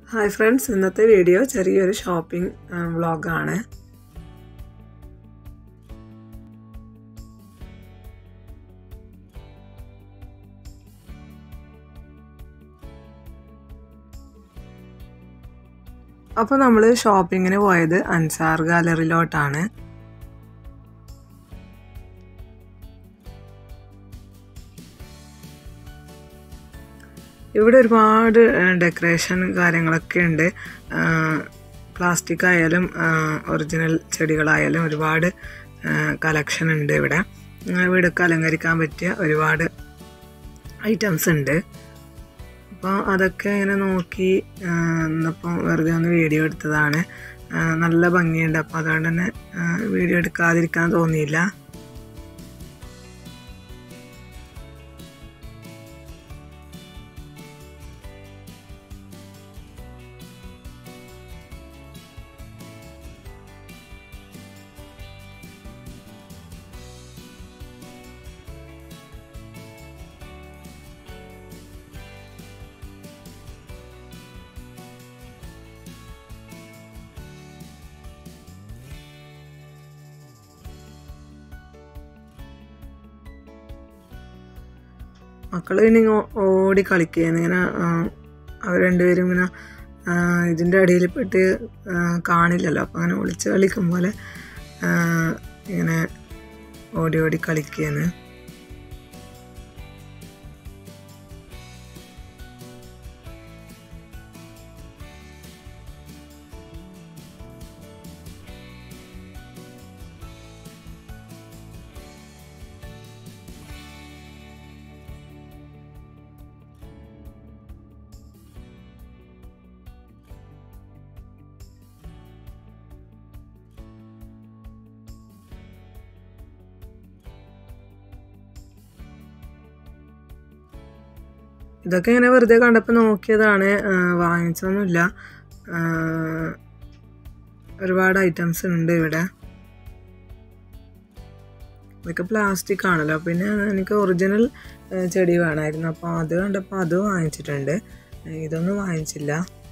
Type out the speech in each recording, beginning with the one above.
hi friends ഇന്നത്തെ video ചെറിയൊരു shopping വ്ളോഗാണ് അപ്പോൾ നമ്മൾ ഷോപ്പിങ്ങിന് പോയത് അൻസാർ ഗാലറിയിലോട്ടാണ് ഇവിടെ ഒരുപാട് ഡെക്കറേഷൻ കാര്യങ്ങളൊക്കെ ഉണ്ട് പ്ലാസ്റ്റിക് ആയാലും ഒറിജിനൽ ചെടികളായാലും ഒരുപാട് കളക്ഷൻ ഉണ്ട് ഇവിടെ വീടൊക്കെ അലങ്കരിക്കാൻ പറ്റിയ ഒരുപാട് ഐറ്റംസ് ഉണ്ട് അപ്പോൾ അതൊക്കെ ഇങ്ങനെ നോക്കി ഇന്നിപ്പം വെറുതെ ഒന്ന് വീഡിയോ എടുത്തതാണ് നല്ല ഭംഗിയുണ്ട് അപ്പോൾ അതുകൊണ്ട് തന്നെ വീഡിയോ എടുക്കാതിരിക്കാൻ തോന്നിയില്ല മക്കൾ പിന്നെ ഓടി കളിക്കുകയാണ് ഇങ്ങനെ അവർ രണ്ടുപേരും ഇങ്ങനെ ഇതിൻ്റെ അടിയിൽ പെട്ട് കാണില്ലല്ലോ അപ്പം അങ്ങനെ ഒളിച്ച് കളിക്കും പോലെ ഇങ്ങനെ ഓടി ഓടി കളിക്കുകയാണ് ഇതൊക്കെ ഇങ്ങനെ വെറുതെ കണ്ടപ്പോൾ നോക്കിയതാണ് വാങ്ങിച്ചൊന്നുമില്ല ഒരുപാട് ഐറ്റംസ് ഉണ്ട് ഇവിടെ ഇതൊക്കെ പ്ലാസ്റ്റിക് ആണല്ലോ പിന്നെ എനിക്ക് ഒറിജിനൽ ചെടി വേണമായിരുന്നു അപ്പോൾ അത് കണ്ടപ്പോൾ അത് വാങ്ങിച്ചിട്ടുണ്ട് ഇതൊന്നും വാങ്ങിച്ചില്ല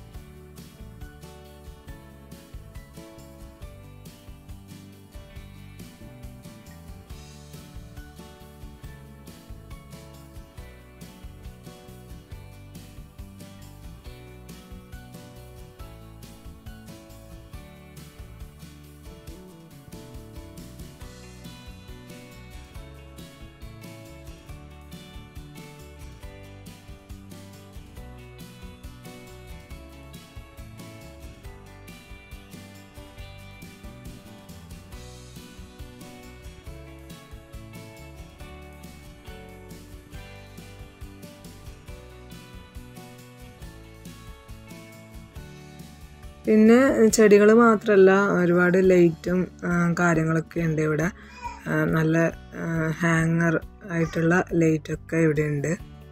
പിന്നെ ചെടികൾ മാത്രമല്ല ഒരുപാട് ലൈറ്റും കാര്യങ്ങളൊക്കെ ഉണ്ട് ഇവിടെ നല്ല ഹാങ്ങർ ആയിട്ടുള്ള ലൈറ്റൊക്കെ ഇവിടെ ഉണ്ട്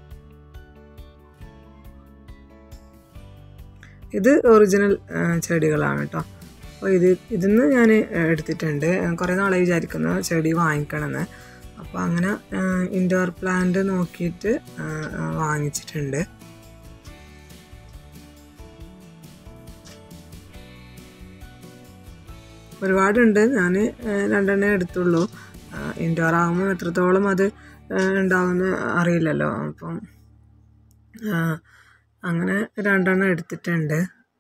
ഇത് ഒറിജിനൽ ചെടികളാണ് കേട്ടോ അപ്പോൾ ഇത് ഇതിന്ന് ഞാൻ എടുത്തിട്ടുണ്ട് കുറേ നാളെ വിചാരിക്കുന്നു ചെടി വാങ്ങിക്കണമെന്ന് അപ്പോൾ അങ്ങനെ ഇൻഡോർ പ്ലാന്റ് നോക്കിയിട്ട് വാങ്ങിച്ചിട്ടുണ്ട് ഒരുപാടുണ്ട് ഞാൻ രണ്ടെണ്ണേ എടുത്തുള്ളൂ ഇൻഡോർ ആകുമ്പോൾ എത്രത്തോളം അത് ഉണ്ടാവുമെന്ന് അറിയില്ലല്ലോ അപ്പം അങ്ങനെ രണ്ടെണ്ണം എടുത്തിട്ടുണ്ട്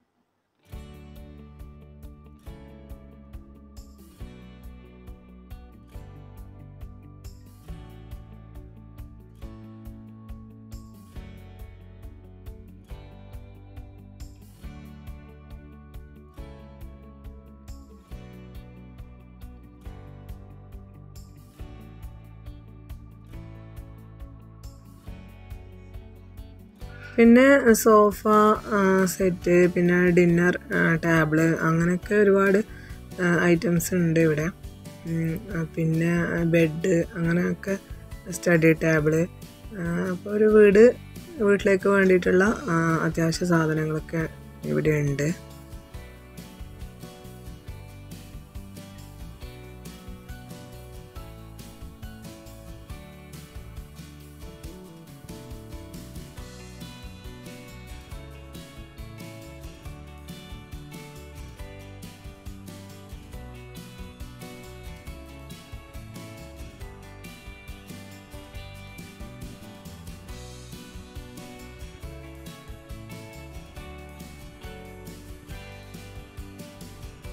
പിന്നെ സോഫ സെറ്റ് പിന്നെ ഡിന്നർ ടേബിള് അങ്ങനെയൊക്കെ ഒരുപാട് ഐറ്റംസ് ഉണ്ട് ഇവിടെ പിന്നെ ബെഡ് അങ്ങനെയൊക്കെ സ്റ്റഡി ടേബിള് അപ്പോൾ ഒരു വീട് വീട്ടിലേക്ക് വേണ്ടിയിട്ടുള്ള അത്യാവശ്യ സാധനങ്ങളൊക്കെ ഇവിടെ ഉണ്ട്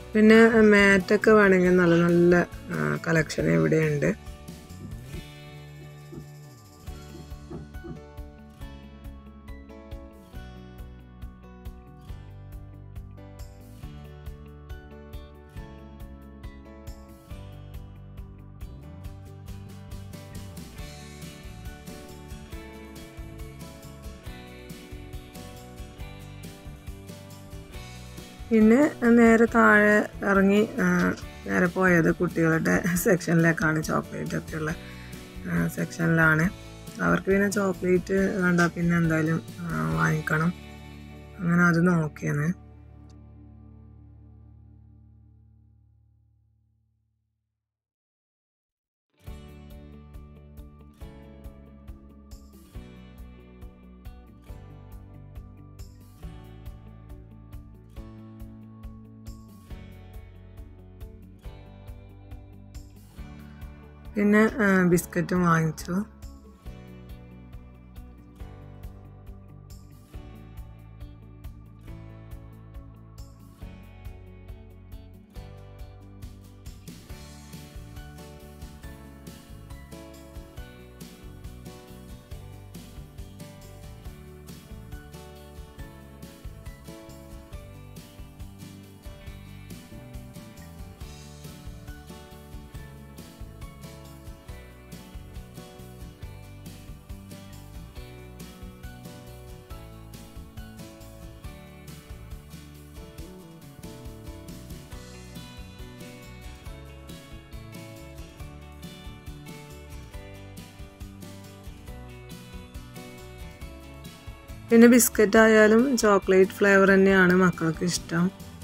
പിന്നെ മാറ്റൊക്കെ വേണമെങ്കിൽ നല്ല നല്ല കളക്ഷൻ ഇവിടെയുണ്ട് പിന്നെ നേരെ താഴെ ഇറങ്ങി ആ, നേരെ പോയത് കുട്ടികളുടെ സെക്ഷനിലേക്കാണ് ചോക്ലേറ്റ് ഒക്കെ ഉള്ള സെക്ഷനിലാണ് അവർക്ക് പിന്നെ ചോക്ലേറ്റ് കണ്ടാൽ പിന്നെ എന്തായാലും ആ, വാങ്ങിക്കണം അങ്ങനെ അത് നോക്കിയാണ് പിന്നെ ആ, ബിസ്ക്കറ്റും വാങ്ങിച്ചു പിന്നെ ബിസ്ക്കറ്റ് ആയാലും ചോക്ലേറ്റ് ഫ്ലേവർ തന്നെയാണ് മക്കൾക്ക് ഇഷ്ടം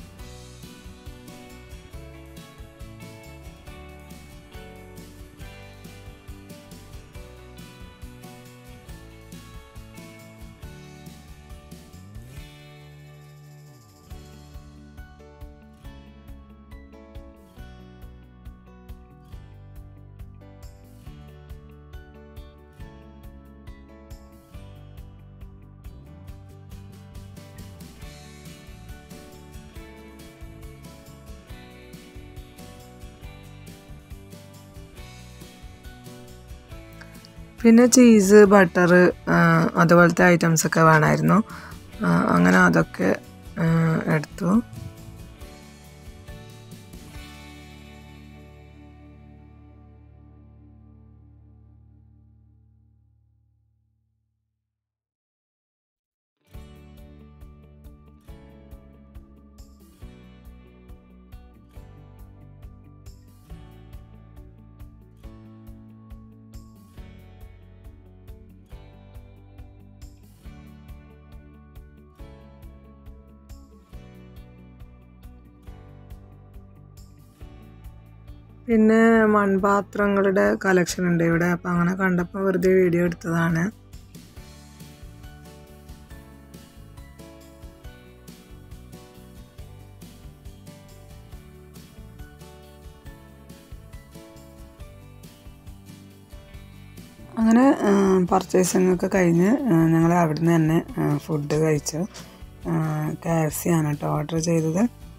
പിന്നെ ചീസ് ബട്ടർ അതുപോലത്തെ ഐറ്റംസ് ഒക്കെ വേണമായിരുന്നു ആ, അങ്ങനെ അതൊക്കെ ആ, എടുത്തു പിന്നെ മൺപാത്രങ്ങളുടെ കളക്ഷൻ ഉണ്ട് ഇവിടെ അപ്പം അങ്ങനെ കണ്ടപ്പോൾ വെറുതെ വീഡിയോ എടുത്തതാണ് അങ്ങനെ പർച്ചേസിംഗ് ഒക്കെ കഴിഞ്ഞ് ഞങ്ങൾ അവിടെ നിന്ന് തന്നെ ഫുഡ് കഴിച്ചു കെ എഫ് സി ആണ് കേട്ടോ ഓർഡർ ചെയ്തത്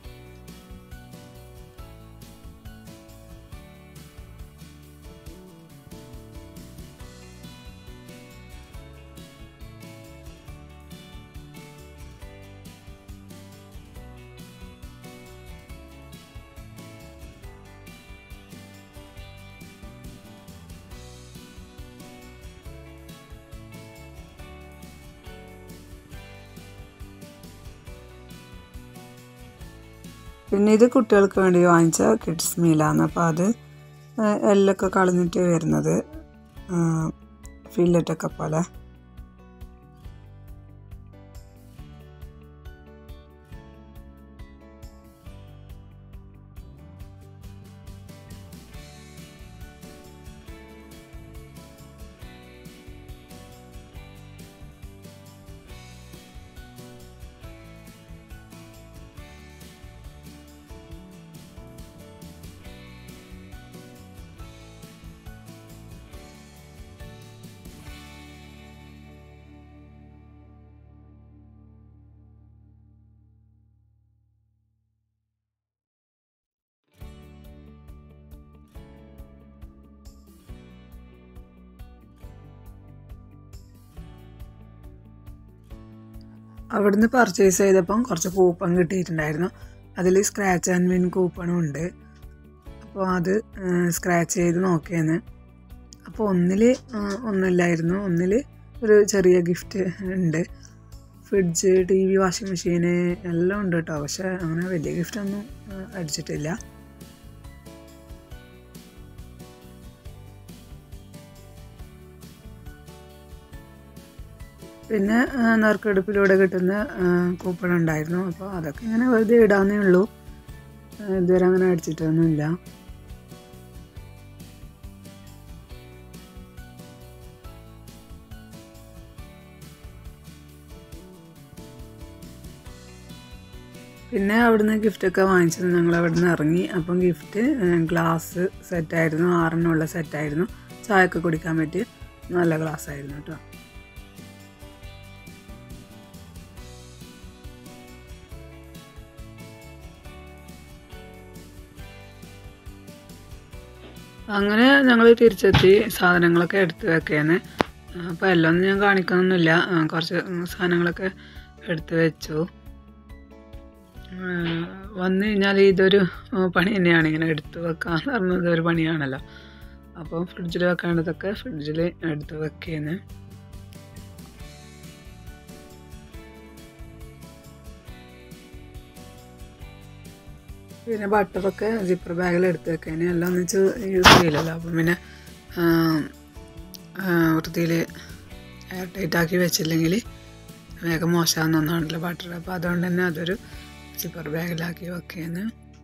പിന്നെ ഇത് കുട്ടികൾക്ക് വേണ്ടി വാങ്ങിച്ച കിഡ്സ് മീലാണ് അപ്പോൾ അത് ആ, എല്ലൊക്കെ കളഞ്ഞിട്ട് വരുന്നത് ഫില്ലറ്റൊക്കെ പോലെ അവിടുന്ന് പർച്ചേസ് ചെയ്തപ്പം കുറച്ച് കൂപ്പൺ കിട്ടിയിട്ടുണ്ടായിരുന്നു അതിൽ സ്ക്രാച്ച് ആൻഡ് വിൻ കൂപ്പണും ഉണ്ട് അപ്പോൾ അത് സ്ക്രാച്ച് ചെയ്ത് നോക്കിയെന്ന് അപ്പോൾ ഒന്നിൽ ഒന്നുമില്ലായിരുന്നു ഒന്നിൽ ഒരു ചെറിയ ഗിഫ്റ്റ് ഉണ്ട് fridge T V washing machine എല്ലാം ഉണ്ട് കേട്ടോ പക്ഷെ അങ്ങനെ വലിയ ഗിഫ്റ്റൊന്നും അടിച്ചിട്ടില്ല പിന്നെ നറുക്കെടുപ്പിലൂടെ കിട്ടുന്ന കൂപ്പൺ ഉണ്ടായിരുന്നു അപ്പോൾ അതൊക്കെ ഇങ്ങനെ വെറുതെ ഇടാന്നേ ഉള്ളൂ ഇതുവരെ അങ്ങനെ അടിച്ചിട്ടൊന്നുമില്ല പിന്നെ അവിടുന്ന് ഗിഫ്റ്റൊക്കെ വാങ്ങിച്ചത് ഞങ്ങൾ അവിടുന്ന് ഇറങ്ങി അപ്പം ഗിഫ്റ്റ് ഗ്ലാസ് സെറ്റായിരുന്നു ആറെണ്ണമുള്ള സെറ്റായിരുന്നു ചായയൊക്കെ കുടിക്കാൻ പറ്റിയ നല്ല ഗ്ലാസ് ആയിരുന്നു കേട്ടോ അങ്ങനെ ഞങ്ങൾ തിരിച്ചെത്തി സാധനങ്ങളൊക്കെ എടുത്ത് വെക്കേന്ന് അപ്പോൾ എല്ലാം ഒന്നും ഞാൻ കാണിക്കുന്നൊന്നുമില്ല കുറച്ച് സാധനങ്ങളൊക്കെ എടുത്ത് വെച്ചു വന്നു കഴിഞ്ഞാൽ ഇതൊരു പണി തന്നെയാണ് ഇങ്ങനെ എടുത്ത് വെക്കാന്ന് പറഞ്ഞത് ഒരു പണിയാണല്ലോ അപ്പോൾ ഫ്രിഡ്ജിൽ വെക്കേണ്ടതൊക്കെ ഫ്രിഡ്ജിൽ എടുത്ത് വെക്കേന്ന് പിന്നെ ബട്ടറൊക്കെ സിപ്പർ ബാഗിൽ എടുത്ത് വെക്കാൻ എല്ലാം ഒന്നിച്ച് യൂസ് ചെയ്യില്ലല്ലോ അപ്പം പിന്നെ വൃത്തിയിൽ എയർ ടൈറ്റ് ആക്കി വെച്ചില്ലെങ്കിൽ വേഗം മോശമാകുന്ന ഒന്നാണല്ലോ ബട്ടർ അപ്പോൾ അതുകൊണ്ട് തന്നെ അതൊരു സിപ്പർ ബാഗിലാക്കി വെക്കുകയെന്ന്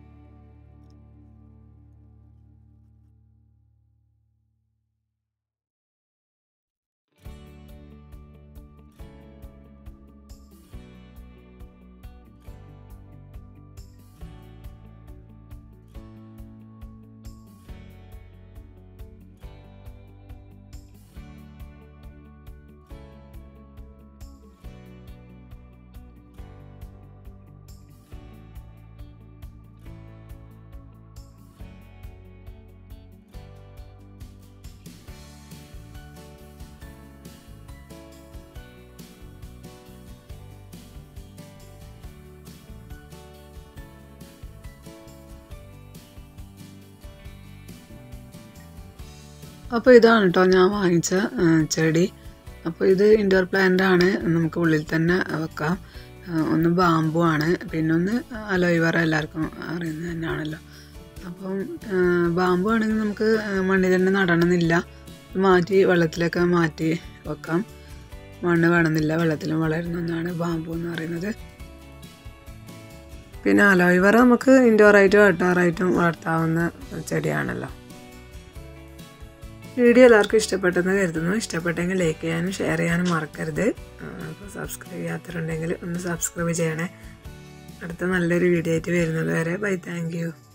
അപ്പോൾ ഇതാണ് കേട്ടോ ഞാൻ വാങ്ങിച്ച ചെടി അപ്പോൾ ഇത് ഇൻഡോർ പ്ലാന്റ് ആണ് നമുക്ക് ഉള്ളിൽ തന്നെ വെക്കാം ഒന്ന് ബാമ്പു ആണ് പിന്നെ ഒന്ന് അലോയിവറ എല്ലാവർക്കും അറിയുന്നത് തന്നെയാണല്ലോ അപ്പം ബാമ്പു ആണെങ്കിൽ നമുക്ക് മണ്ണിൽ തന്നെ നടണമെന്നില്ല മാറ്റി വെള്ളത്തിലൊക്കെ മാറ്റി വെക്കാം മണ്ണ് വേണമെന്നില്ല വെള്ളത്തിലും വളരുന്ന ഒന്നാണ് ബാമ്പു എന്ന് പറയുന്നത് പിന്നെ അലോയിവറ നമുക്ക് ഇൻഡോറായിട്ടും ഔട്ട്ഡോറായിട്ടും വളർത്താവുന്ന ചെടിയാണല്ലോ വീഡിയോ എല്ലാവർക്കും ഇഷ്ടപ്പെട്ടെന്ന് കരുതുന്നു ഇഷ്ടപ്പെട്ടെങ്കിൽ ലൈക്ക് ചെയ്യാനും ഷെയർ ചെയ്യാനും മറക്കരുത് അപ്പോൾ സബ്സ്ക്രൈബ് ചെയ്യാത്തവരുണ്ടെങ്കിൽ ഒന്ന് സബ്സ്ക്രൈബ് ചെയ്യണേ അടുത്ത നല്ലൊരു വീഡിയോ ആയിട്ട് വരുന്നത് വരെ ബൈ താങ്ക്